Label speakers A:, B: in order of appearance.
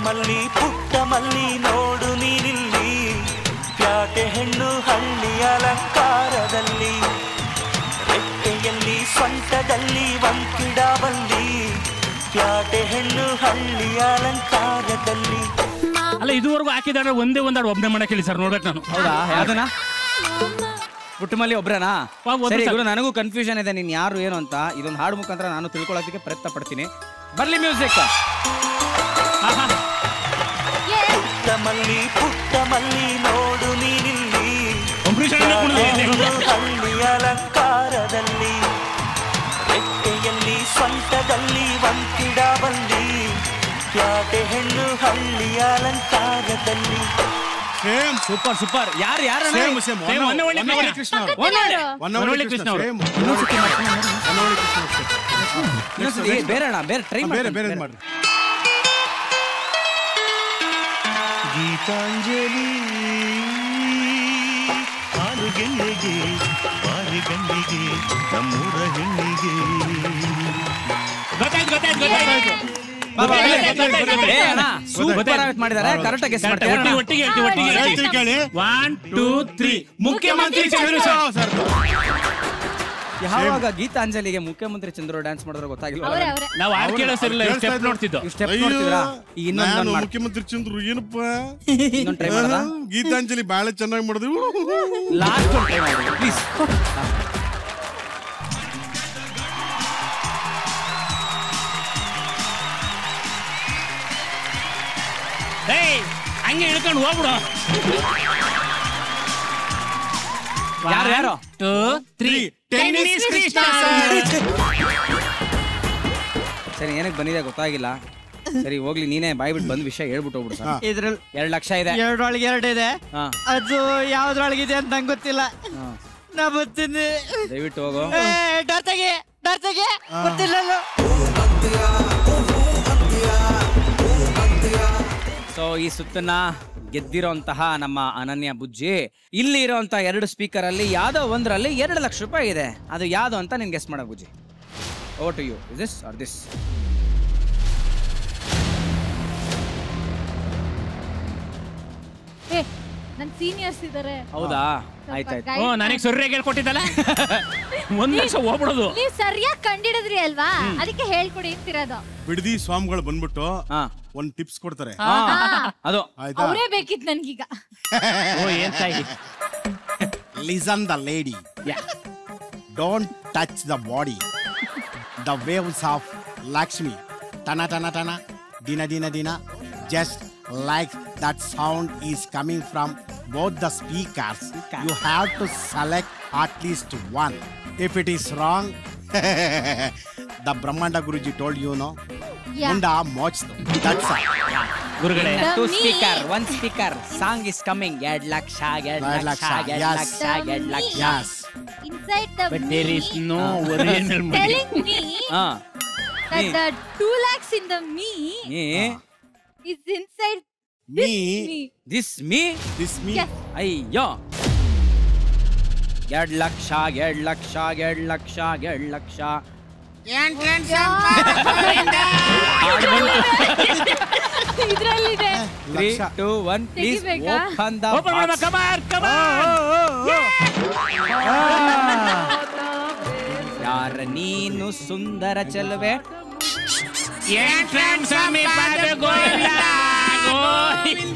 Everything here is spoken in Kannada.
A: ಮಲ್ಲಿ ಪುಟ್ಟ ಮಲ್ಲಿ ನೋಡು ನೀನಿಲ್ಲಿ ಪ್ಯಾಟೆ ಹೆಣ್ಣು ಹಳ್ಳಿ ಅಲಂಕಾರದಲ್ಲಿ ರೆಟ್ಟೆಯಲ್ಲಿ ಸ್ವಂಟದಲ್ಲಿ ವಂಕಿಡಬಲ್ಲಿ ಪ್ಯಾಟೆ ಹೆಣ್ಣು ಹಳ್ಳಿ ಅಲಂಕಾರದಲ್ಲಿ
B: ಅಲ್ಲ ಇದುವರೆಗೂ ಹಾಕಿದಾರೆ ಒಂದೇ ಒಂದಾಡು ಒಬ್ಬನೇ ಮಾಡಕ್ ಹೇಳಿ ಸರ್ ನೋಡ್ಬೇಕು ನಾನು
C: ಹೌದಾ ಯಾವ್ದನ ಪುಟ್ಟಮಲ್ಲಿ ಒಬ್ರನಾ
B: ವಾ, ಒಬ್ರು
C: ಸರಿ
B: ಸಾಕು.
C: ಗುರು ನನಗೂ ಕನ್ಫ್ಯೂಷನ್ ಇದೆ ನೀನ್ ಯಾರು ಏನು ಅಂತ ಇದೊಂದು ಹಾಡು ಮುಖಾಂತರ ನಾನು ತಿಳ್ಕೊಳ್ಳೋದಕ್ಕೆ ಪ್ರಯತ್ನ ಪಡ್ತೀನಿ ಬರ್ಲಿ ಮ್ಯೂಸಿಕ್
A: ಪುಟ್ಟ ಮಲ್ಲಿ ಪುಟ್ಟ ಮಲ್ಲಿ ನೋಡು ನೀನಿಲ್ಲಿ
B: ಅಂಬರೀಷ್ ಅಣ್ಣನೇ ಕುಣ್ದು ಇದೆ.
A: ಹೆಣ್ಣು ಹಳ್ಳಿ ಅಲಂಕಾರದಲ್ಲಿ ರೆಟ್ಟೆಯಲ್ಲಿ ಸ್ವಂಟದಲ್ಲಿ ವಂಕಿಡಬಲ್ಲಿ ಪ್ಯಾಟೆ ಹೆಣ್ಣು ಹಳ್ಳಿ ಅಲಂಕಾರದಲ್ಲಿ
D: ಸೇಮ್
C: ಸೂಪರ್ ಸೂಪರ್ ಯಾರು ಯಾರು
D: same same
B: Same, Honnavalli Krishna.
D: Krishna ಅವರು
C: ಹೊನ್ನವಳ್ಳಿ.
D: ಹೊನ್ನವಳ್ಳಿ ಕೃಷ್ಣ ಅವರು ಸೇಮ್ ಹೊನ್ನವಳ್ಳಿ ಕೃಷ್ಣ ಅಷ್ಟೇ
C: ಇನ್ನೊಂದ್ಸತಿ ಏ, ಬೇರೆ ಅಣ್ಣ ಬೇರೆ ಟ್ರೈ
D: ಬೇರೆ ಬೇರೆ ಮಾಡ್ರಿ
A: ಗೀತಾಂಜಲಿ ಹಾಲುಗೆಲ್ಲೆಗೆ ಬಾರಿಗಣ್ಣಿಗೆ ನಮ್ಮೂರ ಹೆಣ್ಣಿಗೆ
B: ಗೊತ್ತಾಯ್ತು ಗೊತ್ತಾಯ್ತು ಗೊತ್ತಾಯ್ತು
C: ಏ ಅಣ್ಣ ಸೂಪರ್ ಆಗಿ ಮಾಡಿದ್ದಾರೆ ಕರೆಕ್ಟ್ ಆಗಿ
B: Correct, ಒಟ್ಟಿಗೆ ಒಟ್ಟಿಗೆ ಹೇಳ್ತೀವಿ ಒಟ್ಟಿಗೆ
D: ಹೇಳ್ತೀವಿ ಕೇಳಿ.
B: ಒನ್ ಟೂ ತ್ರೀ ಮುಖ್ಯಮಂತ್ರಿ ಚಂದ್ರಶೇಖರ್
D: ಸರ್
C: ಯಾವಾಗ ಗೀತಾಂಜಲಿಗೆ ಮುಖ್ಯಮಂತ್ರಿ ಚಂದ್ರು ಡ್ಯಾನ್ಸ್ ಮಾಡಿದ್ರೆ ಗೊತ್ತಾಗಿಲ್ಲ
E: ಅವರೇ ಅವರೇ
B: ನಾವು ಹಾಡು ಕೇಳೋ ಸರಿ
D: ಕೇಳಿಸ್ತಾ
B: ಸ್ಟೆಪ್
D: ಇತ್ತು.
B: ನೋಡ್ತಿದ್ದು
C: ಸ್ಟೆಪ್
D: ಅಯ್ಯೋ,
C: ನೋಡ್ತಿದ್ರಾ ಈಗ ಇನ್ನೊಂದು
D: ನಾನು
C: ಮಾಡಿ
D: ಮುಖ್ಯಮಂತ್ರಿ ಚಂದ್ರು ಏನಪ್ಪ
C: ಇನ್ನೊಂದು ಟ್ರೈ ಮಾಡೋದಾ
D: ಗೀತಾಂಜಲಿ ಬಹಳ ಚೆನ್ನಾಗಿ ಮಾಡಿದ್ವಿ
C: ಲಾಸ್ಟ್ ಒಂದು ಟ್ರೈ ಮಾಡಿ ಪ್ಲೀಸ್
B: ಏಯ್ ಹಂಗೆ ಇಳ್ಕೊಂಡು ಹೋಗ್ಬಿಡು
C: ಯಾರು ಯಾರು
B: ಟೂ ತ್ರೀ ಟೆನ್ನಿಸ್ ಕೃಷ್ಣ
C: ಸರಿ ಏನಕ್ಕೆ ಬಂದಿದೆ ಗೊತ್ತಾಗಿಲ್ಲ ಸರಿ ಹೋಗ್ಲಿ ನೀನೇ ಬಾಯ್ ಬಿಟ್ಟು ಬಂದ್ ವಿಷಯ ಹೇಳ್ಬಿಟ್ಟು ಹೋಗ್ಬಿಡು ಸರ್
F: ಇದ್ರಲ್ಲಿ
C: ಎರಡ್ ಲಕ್ಷ ಇದೆ
F: ಎರಡೊಳಗೆ ಎರಡಿದೆ
C: ಹಾ
F: ಅದು ಯಾವ್ದ್ರೊಳಗಿದೆ ಅಂತ ನಂಗೆ ಗೊತ್ತಿಲ್ಲ
C: ಹಾ.
F: ನಾ ಬರ್ತೀನಿ
C: ದಯವಿಟ್ಟು ಹೋಗು
F: ಏ, ಡೋರ್ ತೆಗಿ ಡೋರ್ ತೆಗಿ ಗೊತ್ತಿಲ್ಲ
C: ಸೊ ಈ ಸುತ್ತನ್ನ ಗೆದ್ದಿರೋಂತಹ ನಮ್ಮ ಅನನ್ಯ ಬುಜ್ಜಿ ಇಲ್ಲಿ ಇರೋಂತ ಎರಡು ಸ್ಪೀಕರ್ ಅಲ್ಲಿ ಯಾವ್ದೋ ಒಂದರಲ್ಲಿ ಎರಡು ಲಕ್ಷ ರೂಪಾಯಿ ಇದೆ ಅದು ಯಾವ್ದು ಅಂತ ನಿನ್ ಗೆಸ್ ಮಾಡ ಬುಜ್ಜಿ ಓ to you this are this
E: ಏ ನನ್ ಸೀನಿಯರ್ಸ್ ಇದಾರೆ
C: ಹೌದಾ ಆಯ್ತಾಯ್ತು
B: ಓ ನನಗೆ ಸೊರ್ರೆಗೆ ಹೇಳ್ಕೊಟ್ಟಿದ್ದಲ್ಲ ಒಂದ್ ಲಕ್ಷ ಹೋಗ್ಬಿಡೋದು
E: ನೀವ್ ಸರಿಯಾಗಿ ಕಂಡಿಡಿದ್ರಿ ಅಲ್ವಾ ಅದಕ್ಕೆ ಹೇಳ್ಕೊಡಿ ಅಂತಿರೋದು
D: ಬಿಡದಿ ಸ್ವಾಮಿಗಳು ಬಂದ್ಬಿಟ್ಟು
C: ಹಾ
D: ಒಂದ್ ಟಿಪ್ಸ್ ಕೊಡ್ತಾರೆ
C: ಹಾ, ಅದು
D: ಆಯ್ತಾ
E: ಅವರೇ ಬೇಕಿತ್ತು ನನ್ಗೀಗ
B: ಓ ಏನ್ ತಾಯಿ
D: listen the lady don't touch the body the waves of Lakshmi ಟನ ಟನ ಟನ ದಿನ ದಿನ ದಿನ just like that sound is coming from both the speakers you have to select at least one if it is wrong the Brahmanda Guruji told you no
E: Yeah.
D: ಮುಂಡ ಮೋಚ್ ದಟ್ಸ್
B: ಗುರುಗಳೇ
C: to
E: me.
C: Speaker one speaker song is coming ಎರಡ್ ಲಕ್ಷ ಎರಡ್
D: ಎರಡ್
C: ಲಕ್ಷ
D: ಲಕ್ಷ,
C: ಎರಡ್
D: yes.
C: ಲಕ್ಷ ಎರಡ್ lakh
D: yes
E: inside the
B: but there is no original money
E: telling me
C: ಹಾ
E: that the 2 lakhs in the me
C: ಏ
E: is inside
D: me
E: me.
C: This me
D: this me
E: Yes.
C: ಅಯ್ಯೋ ಎರಡ್ ಲಕ್ಷ ಎರಡ್ ಲಕ್ಷ ಎರಡ್ ಲಕ್ಷ ಎರಡ್ ಲಕ್ಷ
E: ಇದ್ರಲ್ಲಿದೆ
C: ತ್ರೀ ಟು ಒನ್ ಪ್ಲೀಸ್
E: ತೆಗಿಬೇಕಾ?
C: ಓಪನ್ ದ
B: ಓಪನ್ ಮಾಡ ಕಮಾರ್ ಕಮಾರ್
C: ಯಾರ ನೀನು ಸುಂದರ ಚೆಲುವೆ
B: ಏನ್ ಫ್ರೆಂಡ್ ಸ್ವಾಮಿ ಪಾದ ಗೋವಿಂದ ಗೋವಿಂದ